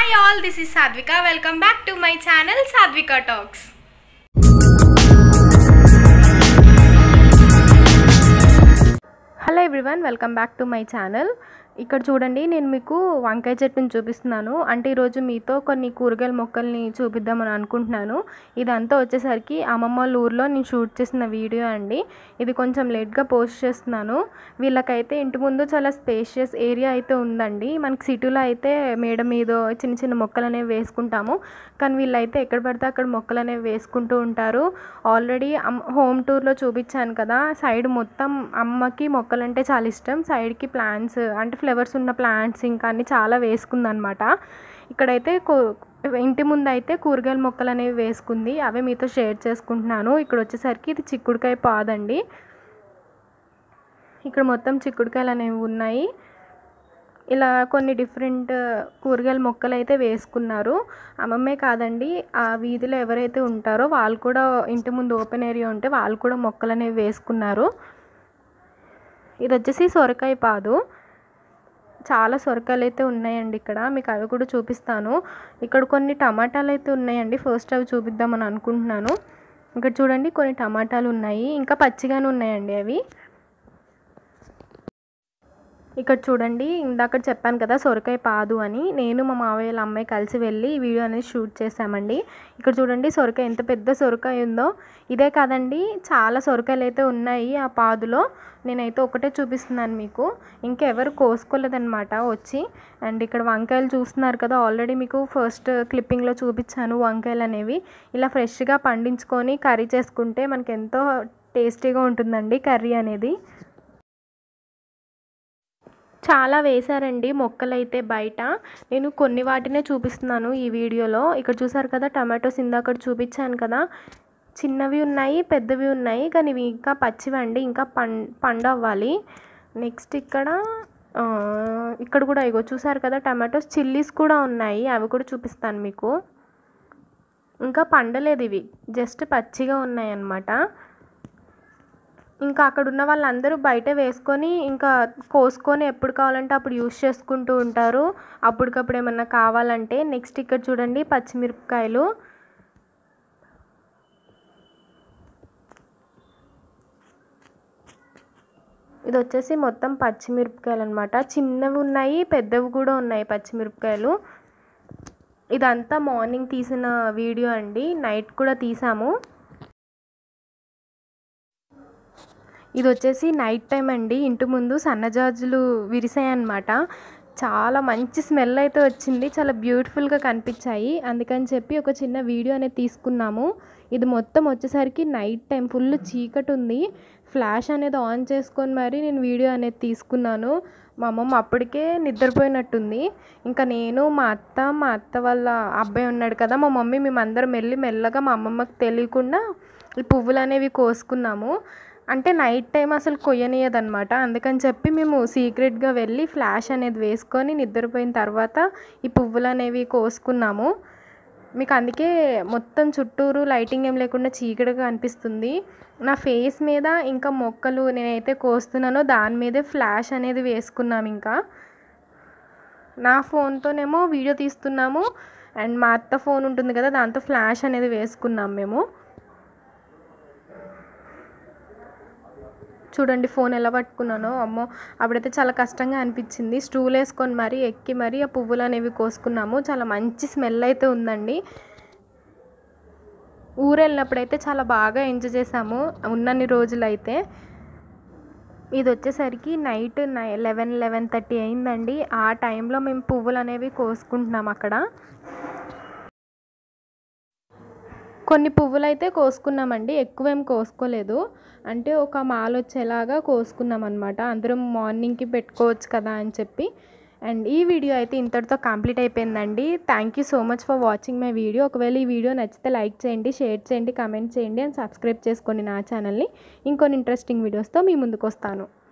hi all this is Sathvika welcome back to my channel Sathvika talks hello everyone welcome back to my channel ఇక్కడ చూడండి నేను మీకు వంకాయ చెట్టుని చూపిస్తున్నాను అంటే ఈరోజు మీతో కొన్ని కూరగాయల మొక్కల్ని చూపిద్దామని అనుకుంటున్నాను ఇదంతా వచ్చేసరికి అమ్మమ్మ వాళ్ళ ఊర్లో నేను షూట్ చేసిన వీడియో అండి ఇది కొంచెం లేట్గా పోస్ట్ చేస్తున్నాను వీళ్ళకైతే ఇంటి ముందు చాలా స్పేషియస్ ఏరియా అయితే ఉందండి మనకి సిటీలో అయితే మేడ మీద చిన్న చిన్న మొక్కలు అనేవి వేసుకుంటాము కానీ వీళ్ళైతే ఎక్కడ పడితే అక్కడ మొక్కలు అనేవి వేసుకుంటూ ఉంటారు ఆల్రెడీ హోమ్ టూర్లో చూపించాను కదా సైడ్ మొత్తం అమ్మకి మొక్కలంటే చాలా ఇష్టం సైడ్కి ప్లాంట్స్ అంటే ఫ్లవర్స్ ఉన్న ప్లాంట్స్ ఇంకా అన్ని చాలా వేసుకుందనమాట ఇక్కడైతే కూ- ఇంటి ముందు అయితే కూరగాయల మొక్కలు అనేవి వేసుకుంది అవే మీతో షేర్ చేసుకుంటున్నాను ఇక్కడ వచ్చేసరికి ఇది చిక్కుడుకాయ పాదండి ఇక్కడ మొత్తం చిక్కుడుకాయలు అనేవి ఉన్నాయి ఇలా కొన్ని డిఫరెంట్ కూరగాయల మొక్కలు అయితే వేసుకున్నారు అమ్మమ్మే కాదండి ఆ వీధిలో ఎవరైతే ఉంటారో వాళ్ళు కూడా ఇంటి ముందు ఓపెన్ ఏరియా ఉంటే వాళ్ళు కూడా మొక్కలు అనేవి వేసుకున్నారు ఇది వచ్చేసి సొరకాయ పాదు చాలా సొరకాయలు అయితే ఉన్నాయండి ఇక్కడ మీకు అవి కూడా చూపిస్తాను ఇక్కడ కొన్ని టమాటాలు అయితే ఉన్నాయండి ఫస్ట్ అవి చూపిద్దామని అనుకుంటున్నాను ఇక్కడ చూడండి కొన్ని టమాటాలు ఉన్నాయి ఇంకా పచ్చిగానే ఉన్నాయండి అవి ఇక్కడ చూడండి ఇందాక చెప్పాను కదా సొరకాయ పాదు అని నేను మా మావయ్య వాళ్ళ అమ్మాయి కలిసి వెళ్ళి ఈ వీడియో అనేది షూట్ చేసామండి ఇక్కడ చూడండి సొరకాయ ఎంత పెద్ద సొరకాయ ఉందో ఇదే కాదండి చాలా సొరకాయలు అయితే ఉన్నాయి ఆ పాదులో నేనైతే ఒకటే చూపిస్తున్నాను మీకు ఇంకెవరు కోసుకోలేదన్నమాట వచ్చి అండ్ ఇక్కడ వంకాయలు చూస్తున్నారు కదా ఆల్రెడీ మీకు ఫస్ట్ క్లిప్పింగ్లో చూపించాను వంకాయలు అనేవి ఇలా ఫ్రెష్గా పండించుకొని కర్రీ చేసుకుంటే మనకి ఎంతో టేస్టీగా ఉంటుందండి కర్రీ అనేది చాలా వేశారండి మొక్కలైతే బయట నేను కొన్ని వాటినే చూపిస్తున్నాను ఈ వీడియోలో ఇక్కడ చూసారు కదా టమాటోస్ ఇందాక చూపించాను కదా చిన్నవి ఉన్నాయి పెద్దవి ఉన్నాయి కానీ ఇవి ఇంకా పచ్చివండి ఇంకా పం పండు అవ్వాలి నెక్స్ట్ ఇక్కడ ఆ, ఇక్కడ కూడా ఇగో చూసారు కదా టమాటోస్ చిల్లీస్ కూడా ఉన్నాయి అవి కూడా చూపిస్తాను మీకు ఇంకా పండలేదు ఇవి జస్ట్ పచ్చిగా ఉన్నాయి అన్నమాట ఇంకా అక్కడ ఉన్న వాళ్ళందరూ బయట వేసుకొని ఇంకా కోసుకొని ఎప్పుడు కావాలంటే అప్పుడు యూస్ చేసుకుంటూ ఉంటారు అప్పటికప్పుడు ఏమన్నా కావాలంటే నెక్స్ట్ ఇక్కడ చూడండి పచ్చిమిరపకాయలు ఇది వచ్చేసి మొత్తం పచ్చిమిరపకాయలు అనమాట చిన్నవి ఉన్నాయి పెద్దవి కూడా ఉన్నాయి పచ్చిమిరపకాయలు ఇదంతా మార్నింగ్ తీసిన వీడియో అండి నైట్ కూడా తీసాము ఇది వచ్చేసి నైట్ టైం అండి ఇంటి ముందు సన్నజాజులు విరిసాయి అన్నమాట చాలా మంచి స్మెల్ అయితే వచ్చింది చాలా బ్యూటిఫుల్గా కనిపించాయి అందుకని చెప్పి ఒక చిన్న వీడియో అనేది తీసుకున్నాము ఇది మొత్తం వచ్చేసరికి నైట్ టైం ఫుల్ చీకటి ఉంది ఫ్లాష్ అనేది ఆన్ చేసుకొని మరి నేను వీడియో అనేది తీసుకున్నాను మా అమ్మమ్మ అప్పటికే నిద్రపోయినట్టుంది ఇంకా నేను మా అత్త మా అత్త వాళ్ళ అబ్బాయి ఉన్నాడు కదా మా మమ్మీ మేమందరం వెళ్ళి మెల్లగా మా అమ్మమ్మకి తెలియకుండా ఈ పువ్వులు అనేవి కోసుకున్నాము అంటే నైట్ టైం అసలు కొయ్యనియదనమాట అందుకని చెప్పి మేము సీక్రెట్గా వెళ్ళి ఫ్లాష్ అనేది వేసుకొని నిద్రపోయిన తర్వాత ఈ పువ్వులు అనేవి కోసుకున్నాము మీకు అందుకే మొత్తం చుట్టూరు లైటింగ్ ఏం లేకుండా చీకటిగా అనిపిస్తుంది నా ఫేస్ మీద ఇంకా మొక్కలు నేనైతే కోస్తున్నానో దాని మీదే ఫ్లాష్ అనేది వేసుకున్నాం ఇంకా నా ఫోన్తోనేమో వీడియో తీస్తున్నాము అండ్ మా అత్త ఫోన్ ఉంటుంది కదా దాంతో ఫ్లాష్ అనేది వేసుకున్నాం మేము చూడండి ఫోన్ ఎలా పట్టుకున్నానో అమ్మో అప్పుడైతే చాలా కష్టంగా అనిపించింది స్టూల్ వేసుకొని మరీ ఎక్కి మరీ ఆ పువ్వులు అనేవి కోసుకున్నాము చాలా మంచి స్మెల్ అయితే ఉందండి ఊరు వెళ్ళినప్పుడైతే చాలా బాగా ఎంజాయ్ చేసాము ఉన్నన్ని రోజులైతే ఇది వచ్చేసరికి నైట్ నై లెవెన్ లెవెన్ థర్టీ అయిందండి ఆ టైంలో మేము పువ్వులు అనేవి కోసుకుంటున్నాం అక్కడ కొన్ని పువ్వులు అయితే కోసుకున్నామండి ఎక్కువేం కోసుకోలేదు అంటే ఒక మాల వచ్చేలాగా కోసుకున్నాం అనమాట అందరం మార్నింగ్కి పెట్టుకోవచ్చు కదా అని చెప్పి అండ్ ఈ వీడియో అయితే ఇంతటితో కంప్లీట్ అయిపోయిందండి thank you so much for watching my video ఒకవేళ ఈ వీడియో నచ్చితే లైక్ చేయండి షేర్ చేయండి కమెంట్ చేయండి అండ్ సబ్స్క్రైబ్ చేసుకోండి నా ఛానల్ని ఇంకొన్ని ఇంట్రెస్టింగ్ వీడియోస్తో మీ ముందుకు వస్తాను